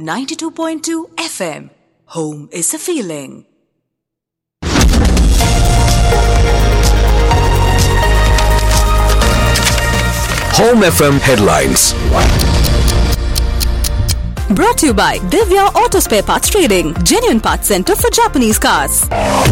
92.2 FM. Home is a feeling. Home FM headlines. Brought to you by Divya Auto Spare Parts Trading, genuine parts center for Japanese cars.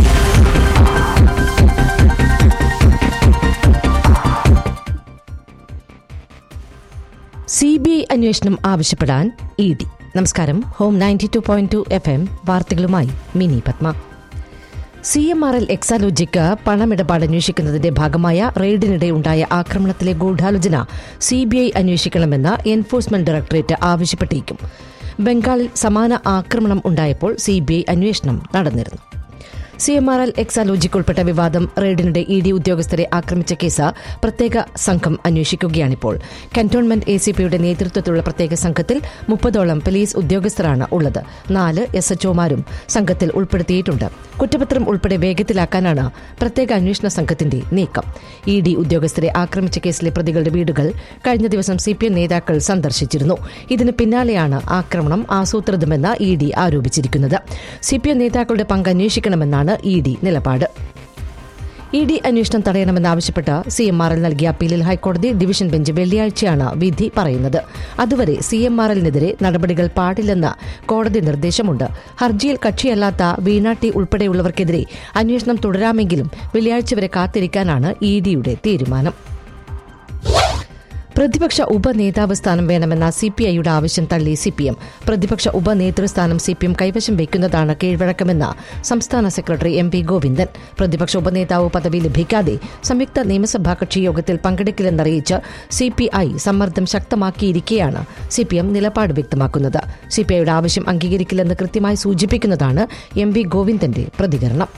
C B I അന്വേഷണം ആവശ്യപ്പെടാൻ E D നമസ്കാരം home ninety two point two F M വാർത്തകളുമായി Mini Padma C M R L Exalogic പണമിടപാട് അന്വേഷിക്കുന്നതിന്റെ ഭാഗമായ റെയ്ഡിനിടെ ഉണ്ടായ ആക്രമണത്തിലെ ഗൂഢാലോചന സി ബി ഐ അന്വേഷിക്കണമെന്ന് എൻഫോഴ്സ്മെന്റ് ഡയറക്ടറേറ്റ് ആവശ്യപ്പെട്ടേക്കും ബംഗാളിൽ സമാന ആക്രമണം ഉണ്ടായപ്പോൾ സി ബി ഐ അന്വേഷണം നടന്നിരുന്നു C M R L Exalogic ഉൾപ്പെട്ട വിവാദം റെയ്ഡിനിടെ ഇ ഡി ഉദ്യോഗസ്ഥരെ ആക്രമിച്ച കേസ് പ്രത്യേക സംഘം അന്വേഷിക്കുകയാണിപ്പോൾ കന്റോൺമെന്റ് എ സി പിയുടെ നേതൃത്വത്തിലുള്ള പ്രത്യേക സംഘത്തിൽ മുപ്പതോളം പോലീസ് ഉദ്യോഗസ്ഥരാണ് ഉള്ളത് നാല് എസ് എച്ച്ഒമാരും സംഘത്തിൽ ഉൾപ്പെടുത്തിയിട്ടുണ്ട് കുറ്റപത്രം ഉൾപ്പെടെ വേഗത്തിലാക്കാനാണ് പ്രത്യേക അന്വേഷണ സംഘത്തിന്റെ നീക്കം ഇ ഡി ഉദ്യോഗസ്ഥരെ ആക്രമിച്ച കേസിലെ പ്രതികളുടെ വീടുകൾ കഴിഞ്ഞ ദിവസം സി പി എം നേതാക്കൾ സന്ദർശിച്ചിരുന്നു ഇതിന് പിന്നാലെയാണ് ആക്രമണം ആസൂത്രിതമെന്ന് ഇ ഡി ആരോപിച്ചിരിക്കുന്നത് സി പി എം നേതാക്കളുടെ പങ്ക് അന്വേഷിക്കണമെന്നാണ് ഇ ഡി നിലപാട് ഇ ഡി അന്വേഷണം തടയണമെന്നാവശ്യപ്പെട്ട് സി എം ആർ എൽ നൽകിയ അപ്പീലിൽ ഹൈക്കോടതി ഡിവിഷൻ ബെഞ്ച് വെള്ളിയാഴ്ചയാണ് വിധി പറയുന്നത് അതുവരെ സി എം ആർ എല്ലിനെതിരെ നടപടികൾ പാടില്ലെന്ന് കോടതി നിർദ്ദേശമുണ്ട് ഹർജിയിൽ കക്ഷിയല്ലാത്ത വീണ ടി ഉൾപ്പെടെയുള്ളവർക്കെതിരെ അന്വേഷണം തുടരാമെങ്കിലും വെള്ളിയാഴ്ച വരെ കാത്തിരിക്കാനാണ് ഇ ഡിയുടെ തീരുമാനം പ്രതിപക്ഷ ഉപനേതാവ് സ്ഥാനം വേണമെന്ന സി പി ഐയുടെ ആവശ്യം തള്ളി സി പി എം പ്രതിപക്ഷ ഉപനേതൃസ്ഥാനം സി പി എം കൈവശം വയ്ക്കുന്നതാണ് കീഴ്വഴക്കമെന്ന് സംസ്ഥാന സെക്രട്ടറി എം പി ഗോവിന്ദൻ പ്രതിപക്ഷ ഉപനേതാവ് പദവി ലഭിക്കാതെ സംയുക്ത നിയമസഭാ കക്ഷി യോഗത്തിൽ പങ്കെടുക്കില്ലെന്നറിയിച്ച് സി പി ഐ സമ്മർദ്ദം ശക്തമാക്കിയിരിക്കെയാണ് സി പി എം നിലപാട് വ്യക്തമാക്കുന്നത് സി പി ഐയുടെ ആവശ്യം അംഗീകരിക്കില്ലെന്ന് കൃത്യമായി സൂചിപ്പിക്കുന്നതാണ് എം വി ഗോവിന്ദന്റെ പ്രതികരണം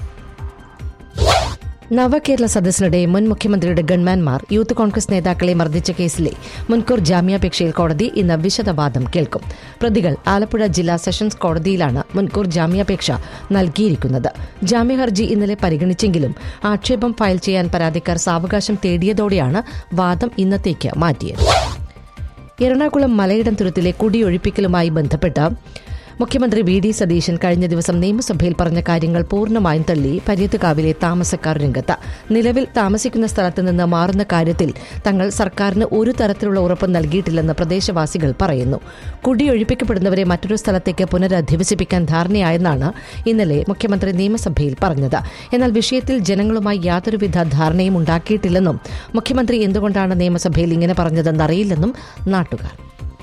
നവകേരള സദസ്സിനിടെ മുൻ മുഖ്യമന്ത്രിയുടെ ഗൺമാൻമാർ യൂത്ത് കോൺഗ്രസ് നേതാക്കളെ മർദ്ദിച്ച കേസിലെ മുൻകൂർ ജാമ്യാപേക്ഷയിൽ കോടതി ഇന്ന് വിശദവാദം കേൾക്കും പ്രതികൾ ആലപ്പുഴ ജില്ലാ സെഷൻസ് കോടതിയിലാണ് മുൻകൂർ ജാമ്യാപേക്ഷ നൽകിയിരിക്കുന്നത് ജാമ്യഹർജി ഇന്നലെ പരിഗണിച്ചെങ്കിലും ആക്ഷേപം ഫയൽ ചെയ്യാൻ പരാതിക്കാർ സാവകാശം തേടിയതോടെയാണ് വാദം ഇന്നത്തേക്ക് മാറ്റിയത് എറണാകുളം മലയിടം തുരുത്തിലെ കുടിയൊഴിപ്പിക്കലുമായി ബന്ധപ്പെട്ട് മുഖ്യമന്ത്രി വി ഡി സതീശൻ കഴിഞ്ഞ ദിവസം നിയമസഭയിൽ പറഞ്ഞ കാര്യങ്ങൾ പൂർണ്ണമായും തള്ളി പര്യത്തുകാവിലെ താമസക്കാർ രംഗത്ത് നിലവിൽ താമസിക്കുന്ന സ്ഥലത്ത് നിന്ന് മാറുന്ന കാര്യത്തിൽ തങ്ങൾ സർക്കാരിന് ഒരു തരത്തിലുള്ള ഉറപ്പ് നൽകിയിട്ടില്ലെന്ന് പ്രദേശവാസികൾ പറയുന്നു കുടിയൊഴിപ്പിക്കപ്പെടുന്നവരെ മറ്റൊരു സ്ഥലത്തേക്ക് പുനരധിവസിപ്പിക്കാൻ ധാരണയായെന്നാണ് ഇന്നലെ മുഖ്യമന്ത്രി നിയമസഭയിൽ പറഞ്ഞത് എന്നാൽ വിഷയത്തിൽ ജനങ്ങളുമായി യാതൊരുവിധ ധാരണയും ഉണ്ടാക്കിയിട്ടില്ലെന്നും മുഖ്യമന്ത്രി എന്തുകൊണ്ടാണ് നിയമസഭയിൽ ഇങ്ങനെ പറഞ്ഞതെന്നറിയില്ലെന്നും നാട്ടുകാർ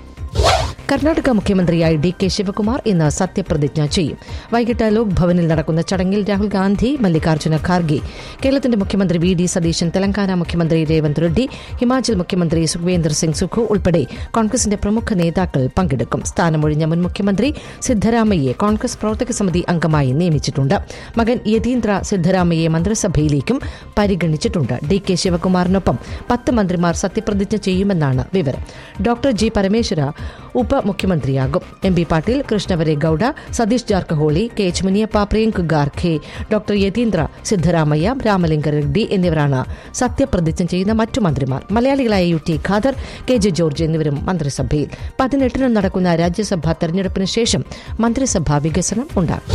കർണാടക മുഖ്യമന്ത്രിയായി ഡി കെ ശിവകുമാർ ഇന്ന് സത്യപ്രതിജ്ഞ ചെയ്യും വൈകിട്ട് ലോക് ഭവനിൽ നടക്കുന്ന ചടങ്ങിൽ രാഹുൽ ഗാന്ധി മല്ലികാർജ്ജുന ഖാർഗെ കേരളത്തിന്റെ മുഖ്യമന്ത്രി വി ഡി സതീശൻ തെലങ്കാന മുഖ്യമന്ത്രി രേവന്ത് റെഡ്ഡി ഹിമാചൽ മുഖ്യമന്ത്രി സുഖ്വേന്ദർ സിംഗ് സുഖു ഉൾപ്പെടെ കോൺഗ്രസിന്റെ പ്രമുഖ നേതാക്കൾ പങ്കെടുക്കും സ്ഥാനമൊഴിഞ്ഞ മുൻ മുഖ്യമന്ത്രി സിദ്ധരാമയ്യെ കോൺഗ്രസ് പ്രവർത്തക സമിതി അംഗമായി നിയമിച്ചിട്ടുണ്ട് മകൻ യതീന്ദ്ര സിദ്ധരാമയ്യെ മന്ത്രിസഭയിലേക്കും പരിഗണിച്ചിട്ടുണ്ട് ഡി കെ ശിവകുമാറിനൊപ്പം പത്ത് മന്ത്രിമാർ സത്യപ്രതിജ്ഞ ചെയ്യുമെന്നാണ് വിവരം ഡോക്ടർ ജി പരമേശ്വര ഉപമുഖ്യമന്ത്രിയാകും എം പി പാട്ടീൽ കൃഷ്ണവരെ Gowda Satish Jarkiholi K H Muniyappa Priyank Kharge doctor Yathindra Siddaramaiah Ramalinga Reddy എന്നിവരാണ് സത്യപ്രതിജ്ഞ ചെയ്യുന്ന മറ്റു മന്ത്രിമാർ മലയാളികളായ U T Khader K J George എന്നിവരും മന്ത്രിസഭയിൽ പതിനെട്ടിന് നടക്കുന്ന രാജ്യസഭാ തെരഞ്ഞെടുപ്പിന് ശേഷം മന്ത്രിസഭാ വികസനം ഉണ്ടാകും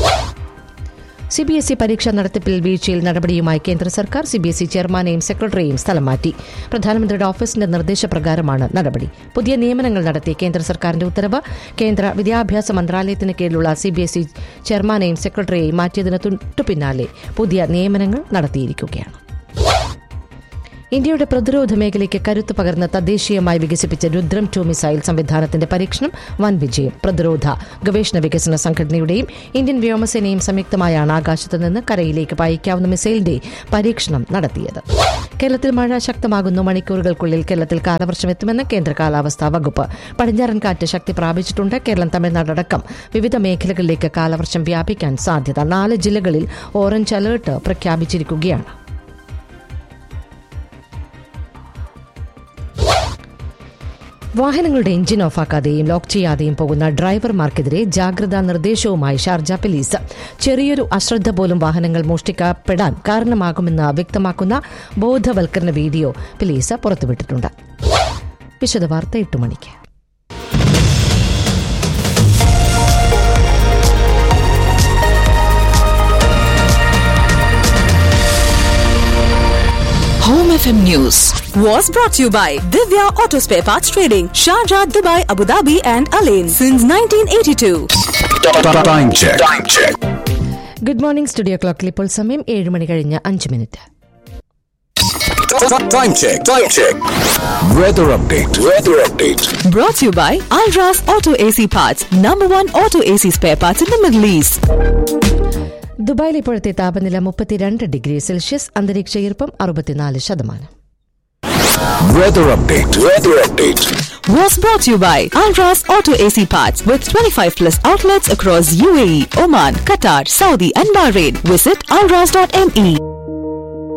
സി ബി എസ് ഇ പരീക്ഷാ നടത്തിപ്പിൽ വീഴ്ചയിൽ നടപടിയുമായി കേന്ദ്ര സർക്കാർ സി ബി എസ് ഇ ചെയർമാനെയും സെക്രട്ടറിയെയും സ്ഥലം മാറ്റി പ്രധാനമന്ത്രിയുടെ ഓഫീസിന്റെ നിർദ്ദേശപ്രകാരമാണ് നടപടി പുതിയ നിയമനങ്ങൾ നടത്തി കേന്ദ്ര സർക്കാരിന്റെ ഉത്തരവ് കേന്ദ്ര വിദ്യാഭ്യാസ മന്ത്രാലയത്തിന് കീഴിലുള്ള സി ബി എസ് ഇ ചെയർമാനെയും സെക്രട്ടറിയെയും മാറ്റിയതിന് തൊട്ടു പിന്നാലെ പുതിയ നിയമനങ്ങൾ നടത്തിയിരിക്കുകയാണ് ഇന്ത്യയുടെ പ്രതിരോധ മേഖലയ്ക്ക് കരുത്ത് പകർന്ന് തദ്ദേശീയമായി വികസിപ്പിച്ച രുദ്രം ടു മിസൈൽ സംവിധാനത്തിന്റെ പരീക്ഷണം വൻ വിജയം പ്രതിരോധ ഗവേഷണ വികസന സംഘടനയുടെയും ഇന്ത്യൻ വ്യോമസേനയും സംയുക്തമായാണ് ആകാശത്ത് നിന്ന് കരയിലേക്ക് പായിക്കാവുന്ന മിസൈലിന്റെ പരീക്ഷണം നടത്തിയത് കേരളത്തിൽ മഴ ശക്തമാകുന്നു മണിക്കൂറുകൾക്കുള്ളിൽ കേരളത്തിൽ കാലവർഷം എത്തുമെന്ന് കേന്ദ്ര കാലാവസ്ഥാ വകുപ്പ് പടിഞ്ഞാറൻ കാറ്റ് ശക്തി പ്രാപിച്ചിട്ടുണ്ട് കേരളം തമിഴ്നാട് അടക്കം വിവിധ മേഖലകളിലേക്ക് കാലവർഷം വ്യാപിക്കാൻ സാധ്യത നാല് ജില്ലകളിൽ ഓറഞ്ച് അലർട്ട് പ്രഖ്യാപിച്ചിരിക്കുകയാണ് വാഹനങ്ങളുടെ എഞ്ചിൻ ഓഫാക്കാതെയും ലോക്ക് ചെയ്യാതെയും പോകുന്ന ഡ്രൈവർമാർക്കെതിരെ ജാഗ്രതാ നിർദ്ദേശവുമായി ഷാർജ പോലീസ് ചെറിയൊരു അശ്രദ്ധ പോലും വാഹനങ്ങൾ മോഷ്ടിക്കപ്പെടാൻ കാരണമാകുമെന്ന് വ്യക്തമാക്കുന്ന ബോധവൽക്കരണ വീഡിയോ പോലീസ് പുറത്തുവിട്ടിട്ടുണ്ട് വിശദവാർത്ത എട്ട് മണിക്ക് FM News was brought to you by Divya Auto Spare Parts Trading, Sharjah, Dubai, Abu Dhabi, and Alain since 1982. Time check. Time check. Good morning studio ക്ലോക്കിൽ ഇപ്പോൾ സമയം ഏഴ് മണി കഴിഞ്ഞ് അഞ്ച് minute Time check. Time check. Weather update. Weather update. Brought to you by Alras Auto AC Parts, number one auto AC spare parts in the Middle East. ദുബായിൽ ഇപ്പോഴത്തെ താപനില മുപ്പത്തിരണ്ട് ഡിഗ്രി സെൽഷ്യസ് അന്തരീക്ഷ ഈർപ്പം അറുപത്തിനാല് ശതമാനം Weather update. Weather update. Was brought to you by Alras Auto AC Parts with 25 plus outlets across UAE, Oman, Qatar, Saudi, and Bahrain. Visit alras.me.